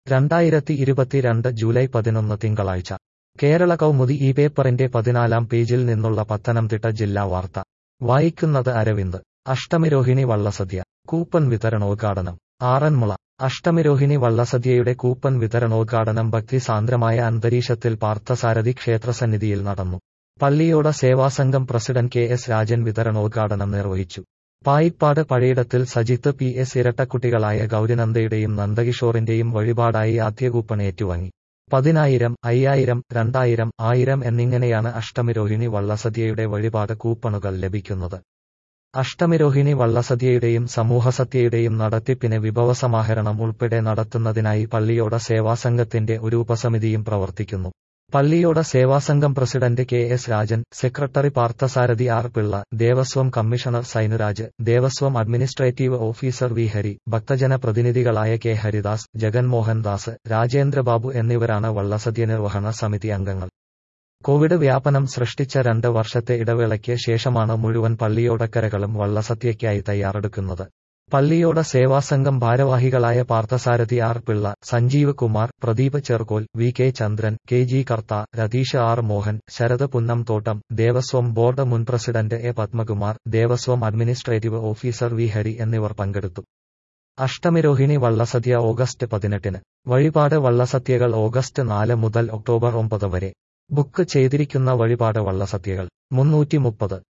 രണ്ടായിരത്തി ഇരുപത്തിരണ്ട് ജൂലൈ പതിനൊന്ന് തിങ്കളാഴ്ച കേരള കൗമുദി ഈ പേപ്പറിന്റെ പതിനാലാം പേജിൽ നിന്നുള്ള പത്തനംതിട്ട ജില്ലാ വാർത്ത വായിക്കുന്നത് അരവിന്ദ് അഷ്ടമിരോഹിണി വള്ളസദ്യ കൂപ്പൺ വിതരണോദ്ഘാടനം ആറന്മുള അഷ്ടമിരോഹിണി വള്ളസദ്യയുടെ കൂപ്പൺ വിതരണോദ്ഘാടനം ഭക്തിസാന്ദ്രമായ അന്തരീക്ഷത്തിൽ പാർത്ഥസാരഥി ക്ഷേത്രസന്നിധിയിൽ നടന്നു പള്ളിയോട സേവാസംഘം പ്രസിഡന്റ് കെ എസ് രാജൻ വിതരണോദ്ഘാടനം നിർവഹിച്ചു പായിപ്പാട് പഴയിടത്തിൽ സജിത്ത് പി എസ് ഇരട്ടക്കുട്ടികളായ ഗൗരിനന്ദയുടെയും നന്ദകിഷോറിന്റെയും വഴിപാടായി ആദ്യ കൂപ്പൺ ഏറ്റുവാങ്ങി പതിനായിരം അയ്യായിരം രണ്ടായിരം ആയിരം എന്നിങ്ങനെയാണ് അഷ്ടമിരോഹിണി വള്ളസദ്യയുടെ വഴിപാട് കൂപ്പണുകൾ ലഭിക്കുന്നത് അഷ്ടമിരോഹിണി വള്ളസദ്യയുടെയും സമൂഹസദ്യയുടെയും നടത്തിപ്പിന് വിഭവസമാഹരണം ഉൾപ്പെടെ നടത്തുന്നതിനായി പള്ളിയോട സേവാസംഘത്തിന്റെ ഒരു ഉപസമിതിയും പ്രവർത്തിക്കുന്നു പള്ളിയോട സേവാസംഘം president K S Rajan secretary Parthasarathy R Pillai Devaswom commissioner Sainuraj Devaswom administrative officer V Hari ഭക്തജന പ്രതിനിധികളായ കെ ഹരിദാസ് ജഗൻമോഹൻ ദാസ് രാജേന്ദ്രബാബു എന്നിവരാണ് വള്ളസദ്യ നിർവഹണ സമിതി അംഗങ്ങൾ കോവിഡ് വ്യാപനം സൃഷ്ടിച്ച രണ്ട് വർഷത്തെ ഇടവേളയ്ക്ക് ശേഷമാണ് മുഴുവൻ പള്ളിയോടക്കരകളും വള്ളസദ്യയ്ക്കായി തയ്യാറെടുക്കുന്നത് പള്ളിയോട സേവാസംഘം ഭാരവാഹികളായ Parthasarathy R Pillai Sanjeev Kumar Pradeep Cherkol V K Chandran K G Kartha Ratheesh R Mohan Sarath Punnamthottam Devaswom board മുൻ president A Padmakumar Devaswom administrative officer V Hari എന്നിവർ പങ്കെടുത്തു അഷ്ടമിരോഹിണി വള്ളസദ്യ ഓഗസ്റ്റ് പതിനെട്ടിന് വഴിപാട് വള്ളസദ്യകൾ ഓഗസ്റ്റ് നാല് മുതൽ ഒക്ടോബർ ഒമ്പത് വരെ ബുക്ക് ചെയ്തിരിക്കുന്ന വഴിപാട് വള്ളസദ്യകൾ മുന്നൂറ്റി മുപ്പത്